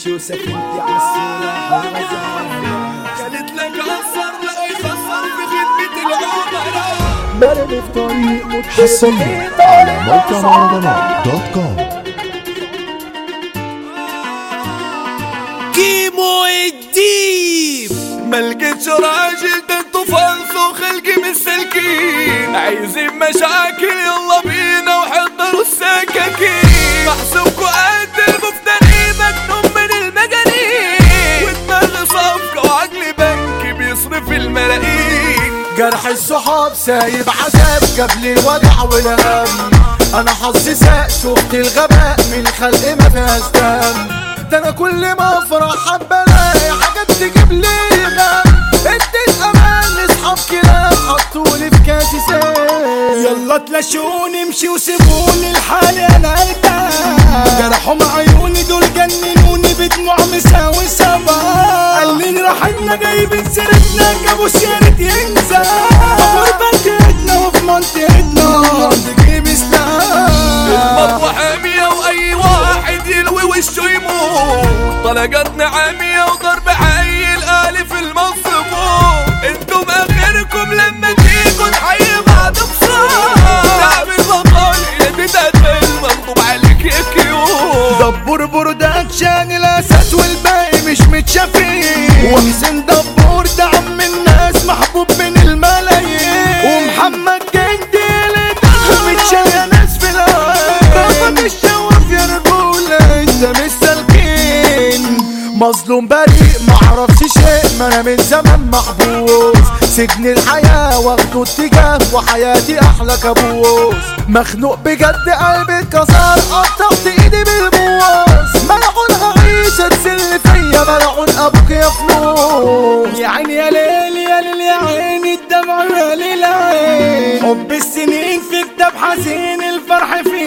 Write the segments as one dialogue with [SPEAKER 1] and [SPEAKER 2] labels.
[SPEAKER 1] وتشوسك انت عالسولة
[SPEAKER 2] قالت لك أثر لا يخسر في خدمة العملاء
[SPEAKER 1] مرمي في طريق متبع
[SPEAKER 3] حصريا على موقع مهرجانات دوت كوم
[SPEAKER 2] كيمو الديب ملقتش راجل ده انتوا فانسوا خلقي مستلكين عايزين مشاكل يلا بينا وحضروا السكاكين محسوبكوا قد المفتري مجنون من المجانين ودماغي صفقة وعقلي بنك بيصرف الملايين
[SPEAKER 1] جرح الصحاب سايب عذاب قبل الوجع والهم انا حظي ساق شفت الغباء من خلق ما فيهاش دم ده انا كل ما افرح حبه الاقي حاجات تجيب لي غم اديت امان لاصحاب كلاب حطولي في كاسي سام
[SPEAKER 4] يلا تلاشوني امشي وسيبوني لحالي انا ارتاح جرحهم عيوني دول جننوني بدموع مساوي سبا قالين راحتنا جايبين سيرتنا جابوا سيرة ينسى غربة ايدنا وفي منطقتنا تجيب سلاح
[SPEAKER 2] المطوة حامية وأي واحد يلوي وشه يموت طلقتنا عامية وضرب عيل آلف المنصبون انتم آخركم لما تيجوا تحيي بعض بصوت تعب البطل يا تتقتل مغضوب عليك يا كيوت
[SPEAKER 4] دبور برودكشن الاساس والباقي مش متشافين وحسين دبور ده عم الناس محبوب من الملايين ومحمد جندي اللي ده متشال يا ناس في العين بابا الشواف يا رجولة انت مش سالكين
[SPEAKER 1] مظلوم بريء معرفش شيء ما انا من زمان محبوس سجن الحياة واخده اتجاه وحياتي احلى كابوس مخنوق بجد قلبي اتكسر قطعت ايدي بالبوس ملعون هعيش تسل فيا ملعون ابوك يا فلوس
[SPEAKER 4] يا عيني يا ليل يا ليل يا عيني الدمع يا ليل عين حب السنين في كتاب حزين الفرح في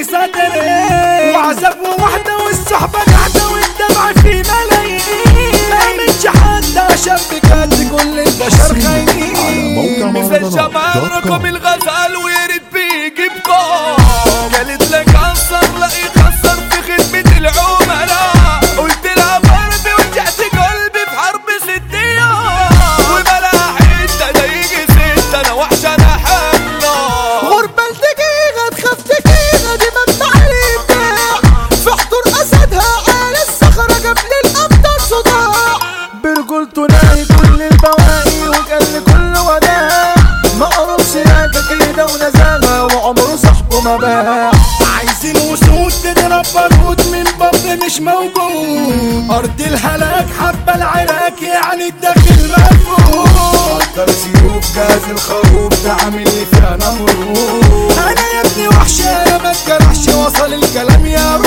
[SPEAKER 4] صدري وعذاب ووحدة والصحبة قاعدة والدمع في ملايين ما منش حد عشان بجد كل البشر
[SPEAKER 3] على
[SPEAKER 4] خاينين
[SPEAKER 3] موقع
[SPEAKER 2] مثل
[SPEAKER 3] مهرجانات
[SPEAKER 2] شمال
[SPEAKER 3] دوت
[SPEAKER 2] رقم
[SPEAKER 3] كوم
[SPEAKER 2] الغزال ويرد بيجيبكم قالت لك أثر لا يخسر في خدمة العملاء قلت لها بربي وجعت قلبي في حرب ست ايام وبلا حتة ده يجي ست انا وحشة انا حملة
[SPEAKER 1] غربة الدقيقة تخاف دقيقة دي ما علي بتاع في حضور أسدها على الصخرة قبل الأبطال صداع برجولته ناهي كل البواقي وقال لي كل وداع ما قربش راجع كده ونزلها وعمره صاحبه ما باع
[SPEAKER 4] عايزين وسود تضرب بارود من باب مش موجود ارض الهلاك حبه العراك يعني الداخل مفقود قدر سيوف جاز الخروف ده عامل لي فيها نمرود انا يا ابني وحشه يا ما اتجرحش وصل الكلام يا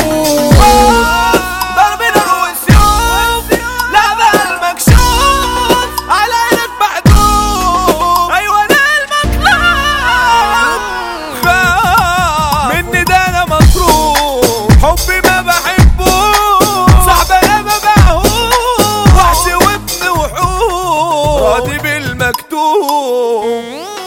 [SPEAKER 4] روح
[SPEAKER 2] ضرب نار والسيوف لعبة المكشوف على عينك محدود ايوه انا المطلوب خاف مني ده انا مصروف حبي ما بحبه صاحبي انا ببيعه وحشي وابن وحوش راضي بالمكتوب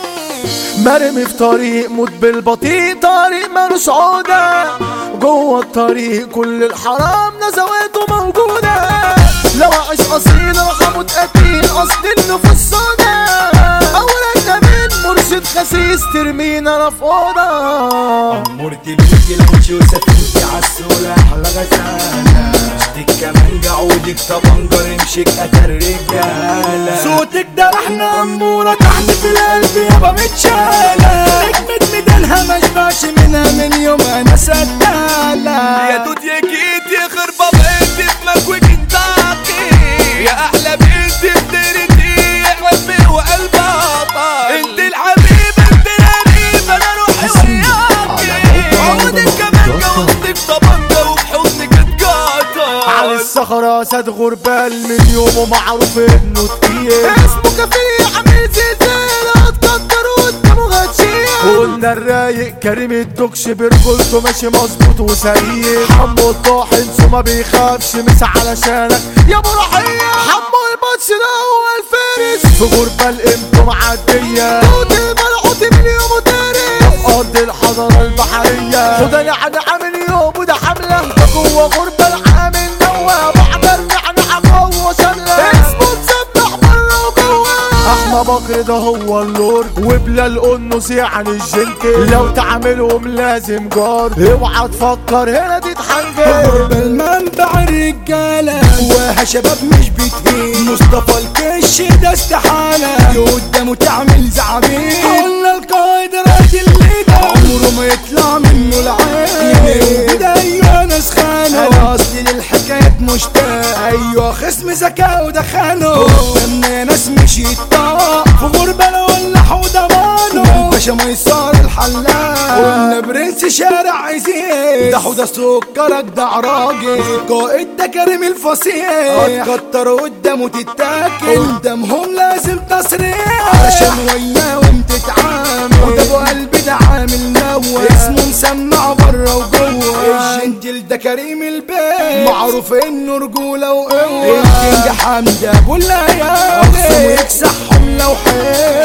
[SPEAKER 1] مرمي في طريق موت بالبطيء طريق مالوش عودة جوه الطريق كل الحرام نزواته موجودة لو اعيش اصيل رقم قتيل اصل النفوس سودا اولاد امين مرشد خسيس ترمينا انا في اوضه
[SPEAKER 4] مرتي بيتي لو تشوسة انتي عالسولة احلى غزالة مشتك كمان جعودك طبنجر امشيك قتل رجالة صوتك ده احنا امورة تحت في القلب يابا متشالة نجمة ميدانها مشبعش منها من يوم انا سدالة
[SPEAKER 2] يا دود يا جيت يا خربة بنت في مكوي كنتاكي يا احلى بنت في ديرتي يا حبي وقلبها طاير انت الحبيب انت القريب انا روحي وياكي عودك كمان جوزتك طبنجة وبحضنك اتقاطع
[SPEAKER 1] على الصخرة ساد غربال من يومه معروف انه تقيل اسمه كفيل عامل زلزال اتقدر قدامه غتشيل قلنا الرايق كريم الدكش برجولته ماشي مظبوط وسريع حمو الطاحن سو ما بيخافش مس علشانك يا ابو رحية حمو الماتش ده هو الفارس في غربة القيمته معدية صوت الملعوط من يومه تاريخ في ارض الحضارة البحرية خد انا عن عامل يوم وده حملة ده جوه غربة العامل نوى بعد ارمي بكر ده هو اللورد وبلال قنص يعني الجنتل لو تعاملهم لازم جار اوعى تفكر هنا دي تحنجر
[SPEAKER 4] المنبع الرجالة جواها شباب مش بتهين مصطفى الكش ده استحالة قدامه تعمل زعبين قلنا القائد راجل ليدا عمره ما يطلع منه العين كده ايوه ناس خانوا انا اصلي للحكايات مشتاق ايوه خصم ذكاء ودخانه قدامنا ناس مش يطاق في غربة لو ولا حوضة مانو باشا ميسار الحلاق قلنا برنس شارع عايزين ده حوضة سكرك ده عراجل القائد ده كريم الفصيح هتكتر قدامه تتاكل قدامهم لازم تصريح عشان وياهم تتعامل ده ابو قلبي ده عامل نوى اسمه مسمع بره وجوه الجنتل ده كريم البيت معروف انه رجوله وقوه الكينج حمدة ابو الليالي اقسم يكسحهم لو حيل